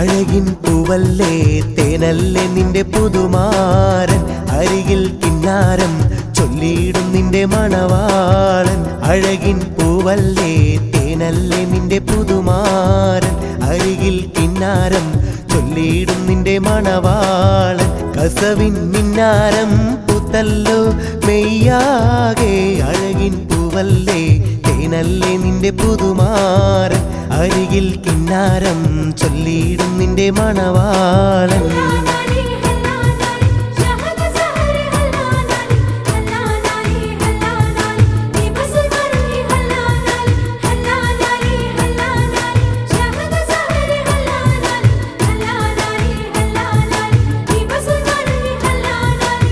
അഴകിൻ പൂവല്ലേ തേനല്ലേ നിന്റെ പുതുമാരൻ അരികിൽ കിന്നാരം ചൊല്ലിയിടും നിന്റെ മണവാളൻ അഴകിൻ പൂവല്ലേ തേനല്ലേ നിന്റെ പുതുമാരൻ അരികിൽ കിന്നാരം ചൊല്ലിയിടും നിന്റെ മണവാളൻ കസവിൻ മിന്നാരം പുത്തല്ലോ മെയ്യാകെ അഴകിൻ പൂവല്ലേ തേനല്ലേ നിന്റെ പുതുമാരൻ അരികിൽ കിന്നാരം ചൊല്ലിയിടും നിന്റെ മണവാളൻ ഹല്ലാനാലി ഹല്ലാനാലി ഷഹദ സഹരി ഹല്ലാനാലി ഹല്ലാനാലി ഹല്ലാനാലി നിബസ് മർഹി ഹല്ലാനാലി ഹല്ലാനാലി ഹല്ലാനാലി ഷഹദ സഹരി ഹല്ലാനാലി ഹല്ലാനാലി ഹല്ലാനാലി നിബസ് മർഹി ഹല്ലാനാലി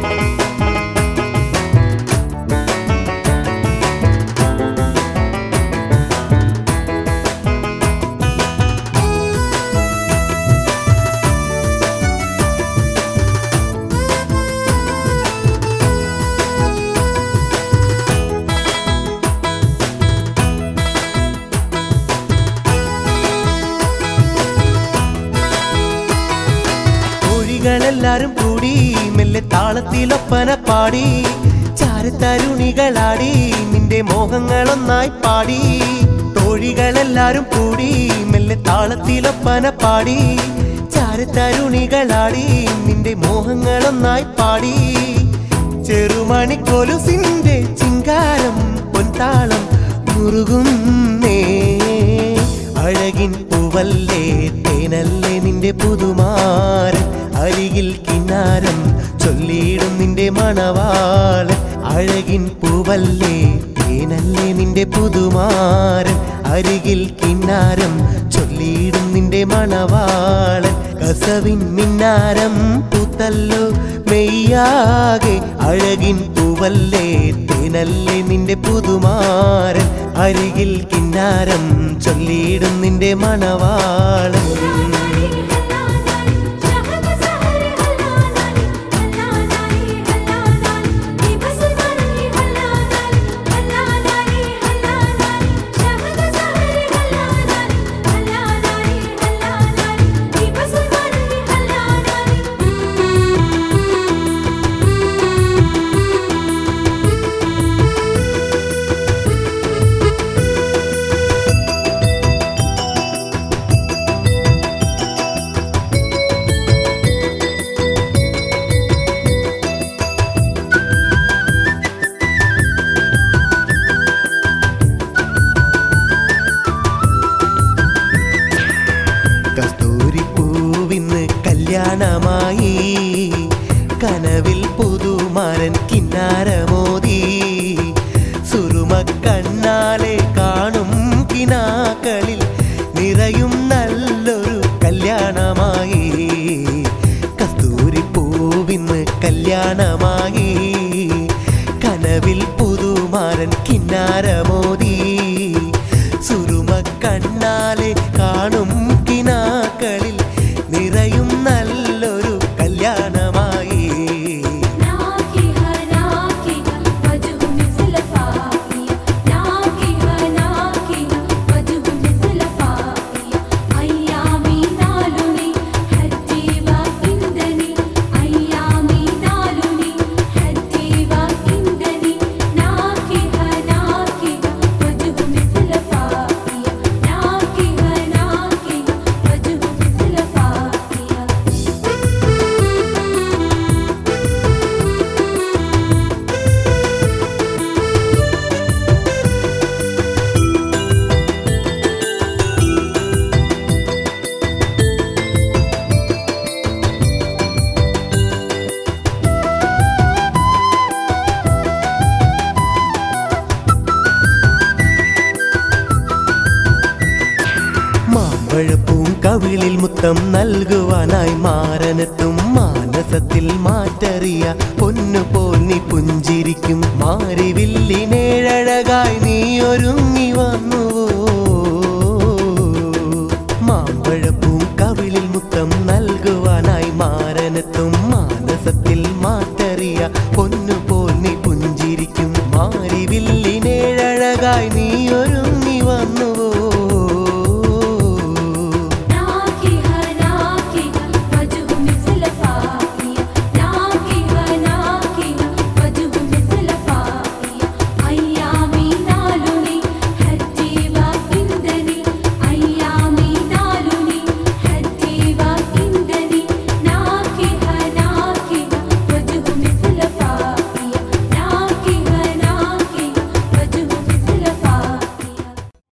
കോഴികളെല്ലാരും കൂടി മെല്ലെ താളത്തിലൊപ്പന പാടി ചാരത്തരുണികളാടി നിന്റെ മോഹങ്ങളൊന്നായി പാടി തോഴികളെല്ലാരും കൂടി മെല്ലെ താളത്തിലൊപ്പന പാടി ചാരത്തരുണികളാടി നിന്റെ മോഹങ്ങളൊന്നായി പാടി ചെറുമണിക്കൊലുസിന്റെ ചിങ്കാരം പൊൻതാളം മുറുകുന്നേ അഴകിൻ പൂവല്ലേ തേനല്ലേ നിന്റെ പുതുമാരൻ അരികിൽ കിന്നാരം ചൊല്ലിയിടും നിന്റെ മണവാളൻ അഴകിൻ പൂവല്ലേ തേനല്ലേ നിന്റെ പുതുമാരൻ അരികിൽ കിന്നാരം ചൊല്ലിയിടും നിന്റെ മണവാളൻ കസവിൻ മിന്നാരം പൂത്തല്ലോ മെയ്യാകെ അഴകിൻ പൂവല്ലേ തേനല്ലേ നിന്റെ പുതുമാരൻ അരികിൽ കിന്നാരം ചൊല്ലിയിടും നിന്റെ മണവാളൻ ഹല്ലാനാലി ഷഹദ സഹരി ഹല്ലാനാലി ഹല്ലാനാലി ഹല്ലാനാലി നിബസ് മർഹി ഹല്ലാനാലി ഹല്ലാനാലി ഹല്ലാനാലി ഷഹദ സഹരി ഹല്ലാനാലി ഹല്ലാനാലി ഹല്ലാനാലി നിബസ് മർഹി കസ്തൂരി പൂവിന്ന് കല്യാണമായി കനവിൽ പുതുമാരൻ കിന്നാരമോദി സുറുമ കണ്ണാലെ കാണും കിനാക്കളിൽ നിറയും നല്ലൊരു കല്യാണമായി കസ്തൂരി പൂവിന്ന് കല്യാണമായി കനവിൽ പുതുമാരൻ കിന്നാരമോദി സുറുമ കണ്ണാലെ കാണും കിനാക്കളിൽ നിറയും നല്ലൊരു കല്യാണമായി നാകിഹ നാകിഹ വജഹു മിസ്ല ഫാഖിയ നാകിഹ നാകിഹ വജഹു മിസ്ല ഫാഖിയ അയ്യാമി നാലുനി ഹജ്ജി വഇന്ദനി അയ്യാമി നാലുനി ഹജ്ജി വഇന്ദനി നാകിഹ നാകിഹ വജഹു മിസ്ല ഫാഖിയ നാകിഹ നാകിഹ വജഹു മിസ്ല ഫാഖിയ മാമ്പഴപ്പൂം കവിളിൽ മുത്തം നൽകുവാനായി മാരനെത്തും മാനസത്തിൽ മാറ്ററിയ പൊന്നുപോൽ നീ പുഞ്ചിരിക്കും മാരിവില്ലിനേഴഴകായി നീ ഒരുങ്ങി വന്നു